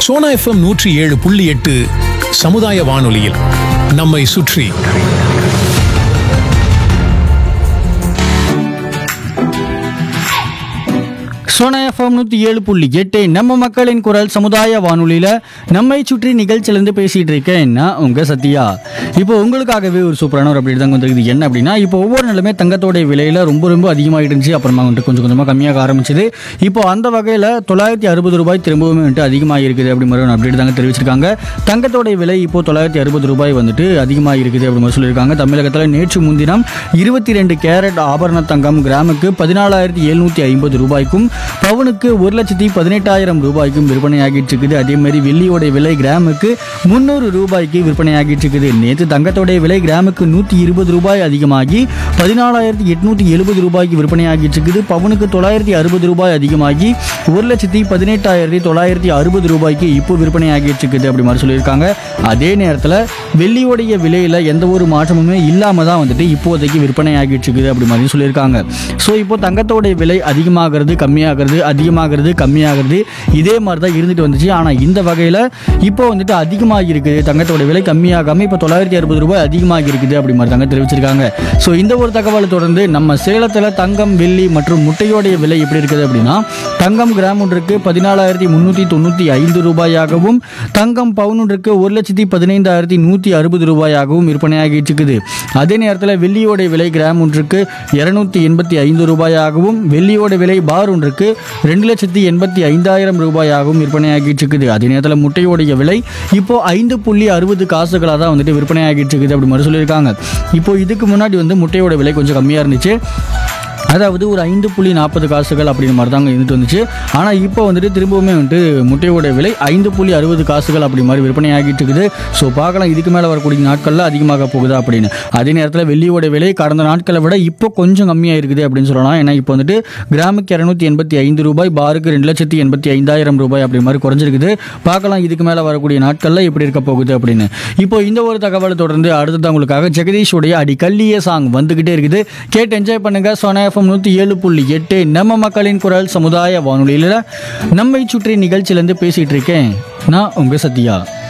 Sona FM நூற்றி ஏழு புள்ளி எட்டு சமுதாய வானொலியில் நம்மை சுற்றி சோனா எஃப்எம் நூற்றி ஏழு புள்ளி எட்டு நம்ம மக்களின் குரல் சமுதாய வானொலியில் நம்மை சுற்றி நிகழ்ச்சியிலேருந்து பேசிகிட்டு இருக்கேன் நான் உங்கள் சத்யா இப்போ உங்களுக்காகவே ஒரு சூப்பரான ஒரு அப்படி தாங்க வந்திருக்குது என்ன அப்படின்னா இப்போ ஒவ்வொரு நாளுமே தங்கத்தோடைய விலையில் ரொம்ப ரொம்ப அதிகமாகிட்டு இருந்துச்சு அப்புறமா வந்துட்டு கொஞ்சம் கொஞ்சமாக கம்மியாக ஆரம்பிச்சது இப்போ அந்த வகையில் தொள்ளாயிரத்தி அறுபது ரூபாய் திரும்பவும் வந்துட்டு அதிகமாக இருக்குது அப்படி மாதிரி ஒரு அப்டேட் தாங்க தெரிவிச்சிருக்காங்க தங்கத்தோடைய விலை இப்போ தொள்ளாயிரத்தி அறுபது ரூபாய் வந்துட்டு அதிகமாக இருக்குது அப்படி மாதிரி சொல்லியிருக்காங்க தமிழகத்தில் நேற்று முன்தினம் இருபத்தி ரெண்டு கேரட் ஆபரண தங்கம் கிராமுக்கு பதினாலாயிரத்தி எழுநூற்றி ஐம்பது ரூபாய்க்கும் பவுனுக்கு ஒரு லட்சத்தி பதினெட்டாயிரம் ரூபாய்க்கும் விற்பனையாகிட்டு இருக்குது அதே மாதிரி வெள்ளியோட விலை கிராமுக்கு முந்நூறு ரூபாய்க்கு விற்பனையாகிட்டு இருக்குது நேற்று தங்கத்தோடைய விலை கிராமுக்கு நூற்றி இருபது ரூபாய் அதிகமாகி பதினாலாயிரத்தி எட்நூற்றி எழுபது ரூபாய்க்கு விற்பனையாகிட்டு இருக்குது பவுனுக்கு தொள்ளாயிரத்தி அறுபது ரூபாய் அதிகமாகி ஒரு லட்சத்தி பதினெட்டாயிரத்தி தொள்ளாயிரத்தி அறுபது ரூபாய்க்கு இப்போ விற்பனையாகிட்டு இருக்குது அப்படி மாதிரி சொல்லியிருக்காங்க அதே நேரத்தில் வெள்ளியோடைய விலையில் எந்த ஒரு மாற்றமுமே இல்லாமல் தான் வந்துட்டு இப்போதைக்கு விற்பனை ஆகிட்டு இருக்குது அப்படி மாதிரி சொல்லியிருக்காங்க ஸோ இப்போ தங்கத்தோடைய விலை அதிகமாகிறது கம்மியாகிறது அதிகமாகிறது கம்மியாகிறது இதே மாதிரி தான் இருந்துட்டு வந்துச்சு ஆனால் இந்த வகையில் இப்போ வந்துட்டு அதிகமாகி இருக்குது தங்கத்தோட விலை கம்மியாகாமல் இப்போ தொள்ளாயிரத்தி அறுபது ரூபாய் அதிகமாகி இருக்குது அப்படி மாதிரி தாங்க தெரிவிச்சிருக்காங்க ஸோ இந்த ஒரு தகவலை தொடர்ந்து நம்ம சேலத்தில் தங்கம் வெள்ளி மற்றும் முட்டையோடைய விலை எப்படி இருக்குது அப்படின்னா தங்கம் கிராம் ஒன்றுக்கு பதினாலாயிரத்தி முந்நூற்றி தொண்ணூற்றி ஐந்து ரூபாயாகவும் தங்கம் பவுன் ஒன்றுக்கு ஒரு லட்சத்தி பதினைந்தாயிரத்தி நூற்றி அறுபது ரூபாயாகவும் விற்பனையாகிட்டு இருக்குது அதே நேரத்தில் வெள்ளியோடைய விலை கிராம் ஒன்றுக்கு இருநூத்தி எண்பத்தி ஐந்து ரூபாயாகவும் வெள்ளியோட விலை பார் ஒன்றுக்கு ரெண்டு லட்சத்தி எண்பத்தி ஐந்தாயிரம் ரூபாயாகவும் விற்பனையாகிட்டு இருக்குது அதே நேரத்தில் முட்டையோடைய விலை இப்போ ஐந்து புள்ளி அறுபது காசுகளாக தான் வந்துட்டு விற்பனையாகிட்டு இருக்குது அப்படி மாதிரி சொல்லியிருக்காங்க இப்போ இதுக்கு முன்னாடி வந்து முட்டையோட விலை கொஞ்சம் கம்மியாக இருந்துச்சு அதாவது ஒரு ஐந்து புள்ளி நாற்பது காசுகள் அப்படின்ற மாதிரி தாங்க இருந்துட்டு வந்துச்சு ஆனால் இப்போ வந்துட்டு திரும்பவுமே வந்துட்டு முட்டையோட விலை ஐந்து புள்ளி அறுபது காசுகள் அப்படி மாதிரி விற்பனை ஆகிட்டு இருக்குது ஸோ பார்க்கலாம் இதுக்கு மேலே வரக்கூடிய நாட்களில் அதிகமாக போகுதா அப்படின்னு அதே நேரத்தில் வெள்ளியோட விலை கடந்த நாட்களை விட இப்போ கொஞ்சம் கம்மியாக இருக்குது அப்படின்னு சொல்லலாம் ஏன்னா இப்போ வந்துட்டு கிராமுக்கு இரநூத்தி எண்பத்தி ஐந்து ரூபாய் பாருக்கு ரெண்டு லட்சத்தி எண்பத்தி ஐந்தாயிரம் ரூபாய் அப்படி மாதிரி குறைஞ்சிருக்குது பார்க்கலாம் இதுக்கு மேலே வரக்கூடிய நாட்களில் எப்படி இருக்க போகுது அப்படின்னு இப்போ இந்த ஒரு தகவலை தொடர்ந்து அடுத்தது உங்களுக்காக ஜெகதீஷுடைய அடி கல்லிய சாங் வந்துகிட்டே இருக்குது கேட்டு என்ஜாய் பண்ணுங்க சோனா எஃப்எம் நூற்றி ஏழு புள்ளி எட்டு நம்ம மக்களின் குரல் சமுதாய வானொலியில் நம்மை சுற்றி நிகழ்ச்சியிலேருந்து பேசிகிட்டு இருக்கேன் நான் உங்கள் சத்யா